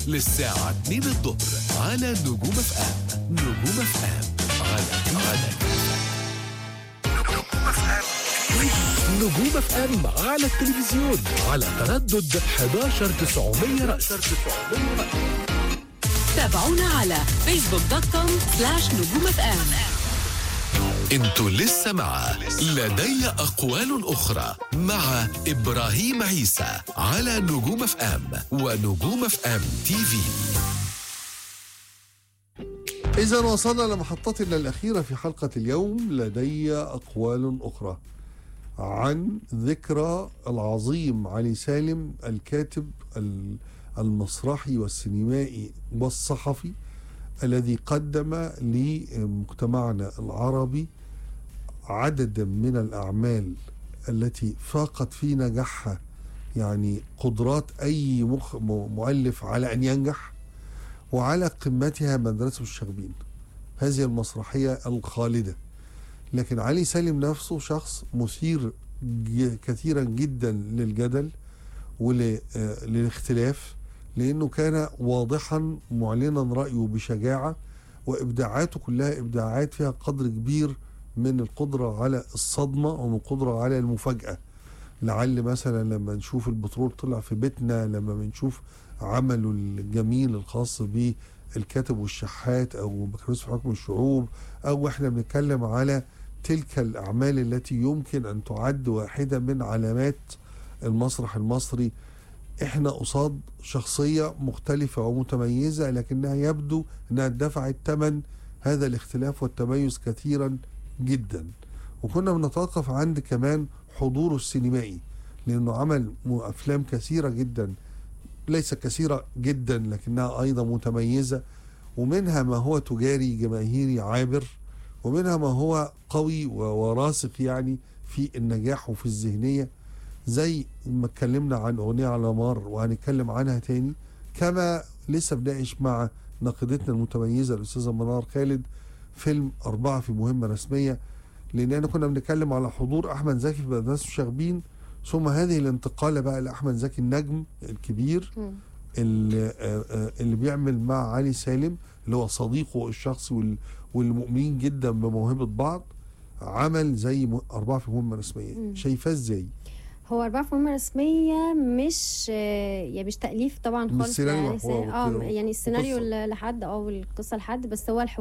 للساعة 2 الظهر على نجوم اف ام نجوم اف ام على على نجوم اف ام على التلفزيون على تردد 11900 رأس تابعونا على فيسبوك دوت كوم سلاش نجوم اف ام انتوا لسه مع لدي اقوال اخرى مع ابراهيم عيسى على نجوم اف ام ونجوم اف ام تي في إذا وصلنا لمحطتنا الأخيرة في حلقة اليوم لدي أقوال أخرى عن ذكرى العظيم علي سالم الكاتب ال- المسرحي والسينمائي والصحفي الذي قدم لمجتمعنا العربي عددا من الأعمال التي فاقت في نجاحها يعني قدرات أي مخ م- مؤلف على أن ينجح وعلى قمتها مدرسة الشاغبين هذه المسرحية الخالدة لكن علي سالم نفسه شخص مثير ج- كثيرا جدا للجدل وللاختلاف لأنه كان واضحا معلنا رأيه بشجاعة وإبداعاته كلها إبداعات فيها قدر كبير من القدرة على الصدمة ومن القدرة على المفاجأة لعل مثلا لما نشوف البترول طلع في بيتنا لما بنشوف عمله الجميل الخاص بالكاتب والشحات او بكالوريوس في حكم الشعوب او احنا بنتكلم على تلك الاعمال التي يمكن ان تعد واحده من علامات المسرح المصري احنا قصاد شخصيه مختلفه ومتميزه لكنها يبدو انها دفعت ثمن هذا الاختلاف والتميز كثيرا جدا وكنا بنتوقف عند كمان حضوره السينمائي لانه عمل م- افلام كثيره جدا ليس كثيره جدا لكنها ايضا متميزه ومنها ما هو تجاري جماهيري عابر ومنها ما هو قوي و- وراسخ يعني في النجاح وفي الذهنيه زي ما اتكلمنا عن اغنيه على مار وهنتكلم عنها تاني كما لسه بناقش مع ناقدتنا المتميزه الاستاذه منار خالد فيلم اربعه في مهمه رسميه لاننا كنا بنتكلم على حضور احمد زكي في مدرسه الشاغبين ثم هذه الانتقاله بقى لاحمد زكي النجم الكبير اللي, آه، آه، اللي بيعمل مع علي سالم اللي هو صديقه الشخصي وال- والمؤمنين جدا بموهبه بعض عمل زي م- اربعه في مهمه رسميه مم. شايفاه ازاي؟ هو أربعة في مهمة رسمية مش آه، يعني مش تأليف طبعا مش خالص سيناريو يعني محور اه وكده يعني السيناريو وقصة. ل- لحد اه والقصة لحد بس هو الحوار